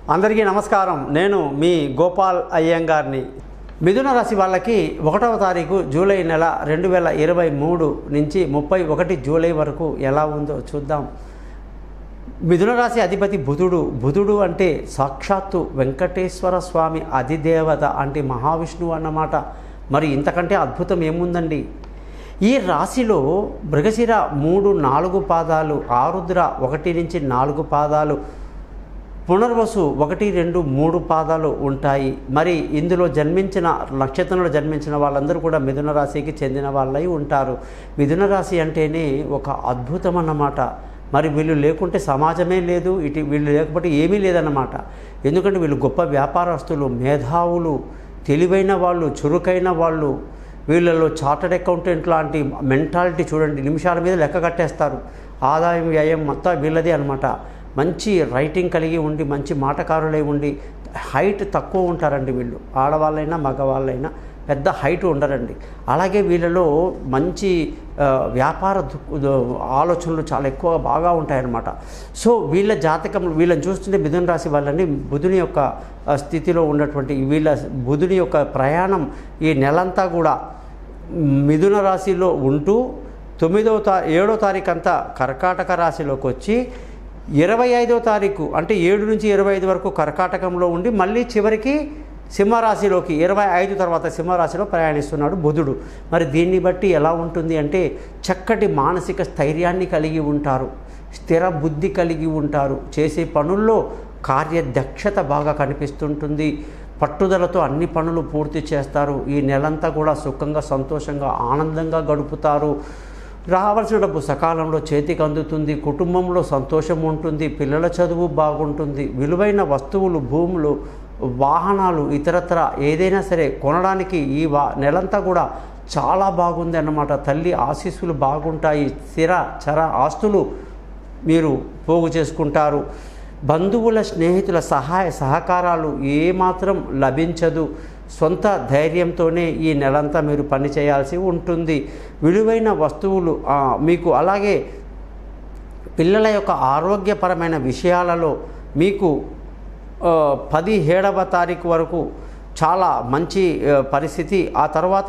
అందరికీ నమస్కారం నేను మీ గోపాల్ అయ్యంగార్ని మిథున రాశి వాళ్ళకి ఒకటవ తారీఖు జూలై నెల రెండు వేల ఇరవై మూడు నుంచి ముప్పై ఒకటి జూలై వరకు ఎలా ఉందో చూద్దాం మిథున రాశి అధిపతి బుధుడు బుధుడు అంటే సాక్షాత్తు వెంకటేశ్వర స్వామి అధిదేవత అంటే మహావిష్ణువు అన్నమాట మరి ఇంతకంటే అద్భుతం ఏముందండి ఈ రాశిలో మృగశిర మూడు నాలుగు పాదాలు ఆరుద్ర ఒకటి నుంచి నాలుగు పాదాలు పునర్వసు ఒకటి రెండు మూడు పాదాలు ఉంటాయి మరి ఇందులో జన్మించిన నక్షత్రంలో జన్మించిన వాళ్ళందరూ కూడా మిథున రాశికి చెందిన వాళ్ళై ఉంటారు మిథున రాశి అంటేనే ఒక అద్భుతం అన్నమాట మరి వీళ్ళు లేకుంటే సమాజమే లేదు ఇటు వీళ్ళు లేకపోతే ఏమీ లేదన్నమాట ఎందుకంటే వీళ్ళు గొప్ప వ్యాపారస్తులు మేధావులు తెలివైన వాళ్ళు చురుకైన వాళ్ళు వీళ్ళలో చార్టెడ్ అకౌంటెంట్ లాంటి మెంటాలిటీ చూడండి నిమిషాల మీద లెక్క కట్టేస్తారు ఆదాయం వ్యయం మొత్తం వీళ్ళదే అనమాట మంచి రైటింగ్ కలిగి ఉండి మంచి మాటకారులై ఉండి హైట్ తక్కువ ఉంటారండి వీళ్ళు ఆడవాళ్ళైనా మగవాళ్ళైనా పెద్ద హైట్ ఉండరండి అలాగే వీళ్ళలో మంచి ఆ, వ్యాపార దు- దు- ఆలోచనలు చాలా ఎక్కువ బాగా ఉంటాయన్నమాట సో వీళ్ళ జాతకం వీళ్ళని చూస్తుంటే మిథున రాశి వాళ్ళని బుధుని యొక్క ఆ, స్థితిలో ఉన్నటువంటి వీళ్ళ బుధుని యొక్క ప్రయాణం ఈ నెలంతా కూడా మిథున రాశిలో ఉంటూ తొమ్మిదవ తా ఏడో తారీఖు అంతా కర్కాటక రాశిలోకి వచ్చి ఇరవై ఐదో తారీఖు అంటే ఏడు నుంచి ఇరవై ఐదు వరకు కర్కాటకంలో ఉండి మళ్ళీ చివరికి సింహరాశిలోకి ఇరవై ఐదు తర్వాత సింహరాశిలో ప్రయాణిస్తున్నాడు బుధుడు మరి దీన్ని బట్టి ఎలా ఉంటుంది అంటే చక్కటి మానసిక స్థైర్యాన్ని కలిగి ఉంటారు స్థిర బుద్ధి కలిగి ఉంటారు చేసే పనుల్లో కార్యదక్షత బాగా కనిపిస్తుంటుంది పట్టుదలతో అన్ని పనులు పూర్తి చేస్తారు ఈ నెలంతా కూడా సుఖంగా సంతోషంగా ఆనందంగా గడుపుతారు రావాల్సిన డబ్బు సకాలంలో చేతికి అందుతుంది కుటుంబంలో సంతోషం ఉంటుంది పిల్లల చదువు బాగుంటుంది విలువైన వస్తువులు భూములు వాహనాలు ఇతరత్ర ఏదైనా సరే కొనడానికి ఈ వా నెలంతా కూడా చాలా బాగుంది అన్నమాట తల్లి ఆశీస్సులు బాగుంటాయి స్థిర చర ఆస్తులు మీరు పోగు చేసుకుంటారు బంధువుల స్నేహితుల సహాయ సహకారాలు ఏమాత్రం లభించదు సొంత ధైర్యంతోనే ఈ నెలంతా మీరు పని చేయాల్సి ఉంటుంది విలువైన వస్తువులు ఆ, మీకు అలాగే పిల్లల యొక్క ఆరోగ్యపరమైన విషయాలలో మీకు ఆ, పదిహేడవ తారీఖు వరకు చాలా మంచి ఆ, పరిస్థితి ఆ తర్వాత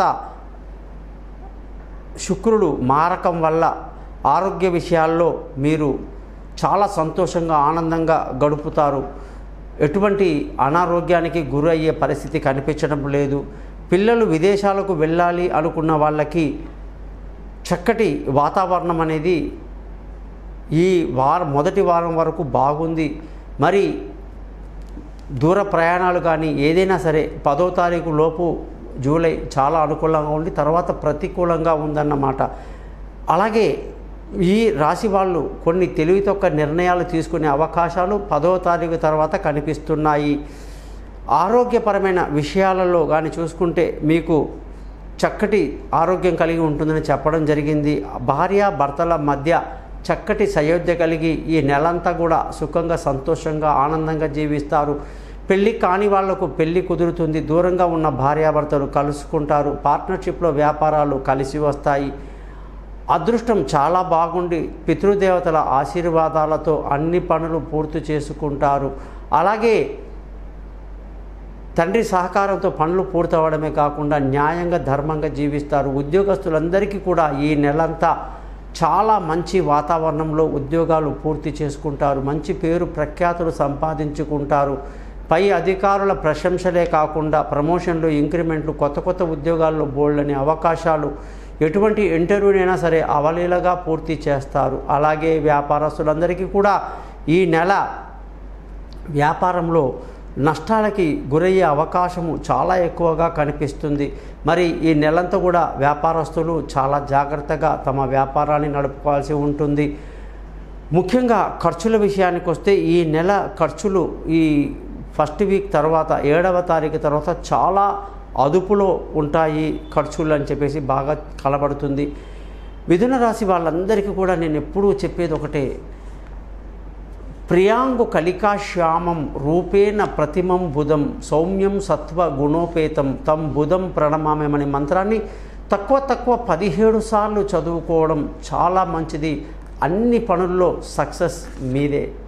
శుక్రుడు మారకం వల్ల ఆరోగ్య విషయాల్లో మీరు చాలా సంతోషంగా ఆనందంగా గడుపుతారు ఎటువంటి అనారోగ్యానికి గురయ్యే పరిస్థితి కనిపించడం లేదు పిల్లలు విదేశాలకు వెళ్ళాలి అనుకున్న వాళ్ళకి చక్కటి వాతావరణం అనేది ఈ వారం మొదటి వారం వరకు బాగుంది మరి దూర ప్రయాణాలు కానీ ఏదైనా సరే పదో తారీఖు లోపు జూలై చాలా అనుకూలంగా ఉండి తర్వాత ప్రతికూలంగా ఉందన్నమాట అలాగే ఈ రాశి వాళ్ళు కొన్ని తెలివి తొక్క నిర్ణయాలు తీసుకునే అవకాశాలు పదో తారీఖు తర్వాత కనిపిస్తున్నాయి ఆరోగ్యపరమైన విషయాలలో కానీ చూసుకుంటే మీకు చక్కటి ఆరోగ్యం కలిగి ఉంటుందని చెప్పడం జరిగింది భార్య భర్తల మధ్య చక్కటి సయోధ్య కలిగి ఈ నెలంతా కూడా సుఖంగా సంతోషంగా ఆనందంగా జీవిస్తారు పెళ్ళి కాని వాళ్లకు పెళ్ళి కుదురుతుంది దూరంగా ఉన్న భార్యాభర్తలు కలుసుకుంటారు పార్ట్నర్షిప్లో వ్యాపారాలు కలిసి వస్తాయి అదృష్టం చాలా బాగుండి పితృదేవతల ఆశీర్వాదాలతో అన్ని పనులు పూర్తి చేసుకుంటారు అలాగే తండ్రి సహకారంతో పనులు పూర్తవడమే కాకుండా న్యాయంగా ధర్మంగా జీవిస్తారు ఉద్యోగస్తులందరికీ కూడా ఈ నెలంతా చాలా మంచి వాతావరణంలో ఉద్యోగాలు పూర్తి చేసుకుంటారు మంచి పేరు ప్రఖ్యాతులు సంపాదించుకుంటారు పై అధికారుల ప్రశంసలే కాకుండా ప్రమోషన్లు ఇంక్రిమెంట్లు కొత్త కొత్త ఉద్యోగాల్లో బోల్డని అవకాశాలు ఎటువంటి ఇంటర్వ్యూనైనా సరే అవలీలగా పూర్తి చేస్తారు అలాగే వ్యాపారస్తులందరికీ కూడా ఈ నెల వ్యాపారంలో నష్టాలకి గురయ్యే అవకాశము చాలా ఎక్కువగా కనిపిస్తుంది మరి ఈ నెలంతా కూడా వ్యాపారస్తులు చాలా జాగ్రత్తగా తమ వ్యాపారాన్ని నడుపుకోవాల్సి ఉంటుంది ముఖ్యంగా ఖర్చుల విషయానికి వస్తే ఈ నెల ఖర్చులు ఈ ఫస్ట్ వీక్ తర్వాత ఏడవ తారీఖు తర్వాత చాలా అదుపులో ఉంటాయి ఖర్చులు అని చెప్పేసి బాగా కలబడుతుంది మిథున రాశి వాళ్ళందరికీ కూడా నేను ఎప్పుడూ చెప్పేది ఒకటే ప్రియాంగు కలికాశ్యామం రూపేణ ప్రతిమం బుధం సౌమ్యం సత్వ గుణోపేతం తం బుధం ప్రణమామేమనే మంత్రాన్ని తక్కువ తక్కువ పదిహేడు సార్లు చదువుకోవడం చాలా మంచిది అన్ని పనుల్లో సక్సెస్ మీదే